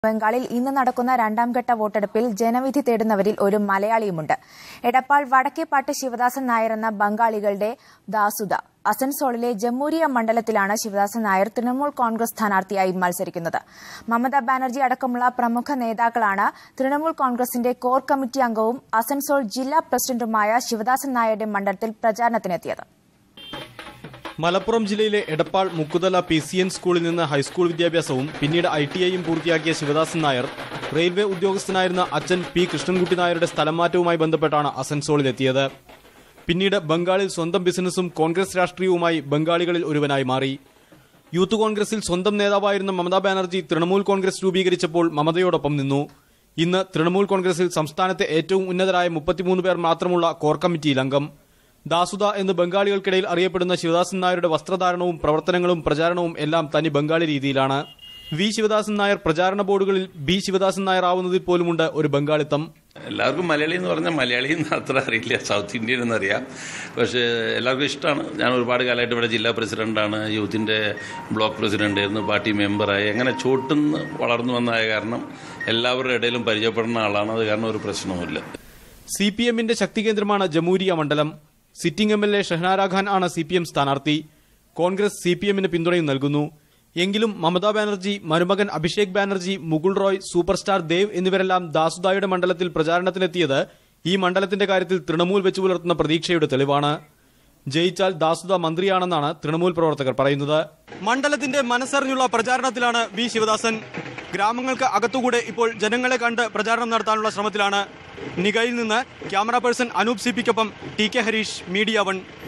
ബംഗാളിൽ ഇന്ന് നടക്കുന്ന രണ്ടാംഘട്ട വോട്ടെടുപ്പിൽ ജനവിധി തേടുന്നവരിൽ ഒരു മലയാളിയുമുണ്ട് എടപ്പാൾ വടക്കേപ്പാട്ട് ശിവദാസൻ നായർ എന്ന ബംഗാളികളുടെ ദാസുദ അസൻസോളിലെ ജമ്മൂരിയ മണ്ഡലത്തിലാണ് ശിവദാസൻ നായർ തൃണമൂൽ കോൺഗ്രസ് സ്ഥാനാർത്ഥിയായി മത്സരിക്കുന്നത് മമതാ ബാനർജി അടക്കമുള്ള പ്രമുഖ നേതാക്കളാണ് തൃണമൂൽ കോൺഗ്രസിന്റെ കോർ കമ്മിറ്റി അംഗവും അസൻസോൾ ജില്ലാ പ്രസിഡന്റുമായ ശിവദാസൻ നായരുടെ മണ്ഡലത്തിൽ പ്രചാരണത്തിനെത്തിയത് മലപ്പുറം ജില്ലയിലെ Edappal Mukkuthala P C N സ്കൂളിൽ നിന്ന് ഹൈസ്കൂൾ വിദ്യാഭ്യാസവും പിന്നീട് ഐ ടി ഐയും പൂർത്തിയാക്കിയ ശിവദാസൻ നായർ റെയിൽവേ ഉദ്യോഗസ്ഥനായിരുന്ന അച്ഛൻ പി കൃഷ്ണൻകുട്ടി നായരുടെ സ്ഥലംമാറ്റവുമായി ബന്ധപ്പെട്ടാണ് അസൻസോളിലെത്തിയത് പിന്നീട് ബംഗാളിൽ സ്വന്തം ബിസിനസ്സും കോൺഗ്രസ് രാഷ്ട്രീയവുമായി ബംഗാളികളിൽ ഒരുവനായി മാറി യൂത്ത് കോൺഗ്രസിൽ സ്വന്തം നേതാവായിരുന്ന മമതാ ബാനർജി തൃണമൂൽ കോൺഗ്രസ് രൂപീകരിച്ചപ്പോൾ മമതയോടൊപ്പം നിന്നു ഇന്ന് തൃണമൂൽ കോൺഗ്രസിൽ സംസ്ഥാനത്തെ ഏറ്റവും ഉന്നതരായ മുപ്പത്തിമൂന്ന് പേർ മാത്രമുള്ള കോർ കമ്മിറ്റിയിൽ അംഗം ദാസുദ എന്ന് ബംഗാളികൾക്കിടയിൽ അറിയപ്പെടുന്ന ശിവദാസൻ നായരുടെ വസ്ത്രധാരണവും പ്രവർത്തനങ്ങളും പ്രചാരണവും എല്ലാം തനി ബംഗാളി രീതിയിലാണ് വി ശിവദാസൻ നായർ പ്രചാരണ ബോർഡുകളിൽ ബി ശിവദാസൻ നായർ ആവുന്നതിൽ പോലുമുണ്ട് ഒരു ബംഗാളിത്തം എല്ലാവർക്കും മലയാളി എന്ന് പറഞ്ഞാൽ മലയാളി എന്ന് അത്ര അറിയില്ല സൗത്ത് ഇന്ത്യൻ എന്നറിയാം പക്ഷേ എല്ലാവർക്കും ഇഷ്ടമാണ് ഞാൻ ഒരുപാട് കാലമായിട്ട് ഇവിടെ ജില്ലാ പ്രസിഡന്റാണ് യൂത്തിൻ്റെ ബ്ലോക്ക് പ്രസിഡന്റ് ആയിരുന്നു പാർട്ടി മെമ്പറായി അങ്ങനെ ചോട്ടുന്ന് വളർന്നു വന്നായ കാരണം എല്ലാവരുടെ ഇടയിലും പരിചയപ്പെടുന്ന ആളാണ് അത് കാരണം ഒരു പ്രശ്നവുമില്ല സി പി എമ്മിന്റെ ശക്തി കേന്ദ്രമാണ് ജമൂരിയ മണ്ഡലം sitting M L A Shahnara Khan ആണ് സി പി എം സ്ഥാനാർത്ഥി കോൺഗ്രസ് സി പി എമ്മിന് പിന്തുണയും നൽകുന്നു എങ്കിലും മമതാ ബാനർജി മരുമകൻ അഭിഷേക് ബാനർജി മുകുൾ റോയ് സൂപ്പർ സ്റ്റാർ ദേവ് എന്നിവരെല്ലാം ദാസുദായുടെ മണ്ഡലത്തിൽ പ്രചാരണത്തിനെത്തിയത് ഈ മണ്ഡലത്തിന്റെ കാര്യത്തിൽ തൃണമൂൽ വെച്ചു പുലർത്തുന്ന പ്രതീക്ഷയുടെ തെളിവാണ് ജയിച്ചാൽ ദാസുദ മന്ത്രിയാണെന്നാണ് തൃണമൂൽ പ്രവർത്തകർ പറയുന്നത് മണ്ഡലത്തിന്റെ മനസ്സറിഞ്ഞുള്ള പ്രചാരണത്തിലാണ് വി ശിവദാസൻ ഗ്രാമങ്ങൾക്ക് അകത്തുകൂടെ ഇപ്പോൾ ജനങ്ങളെ കണ്ട് പ്രചാരണം നടത്താനുള്ള ശ്രമത്തിലാണ് നിഗയിൽ നിന്ന് ക്യാമറ പേഴ്സൺ അനൂപ് സി പിക്കൊപ്പം T K Harish media one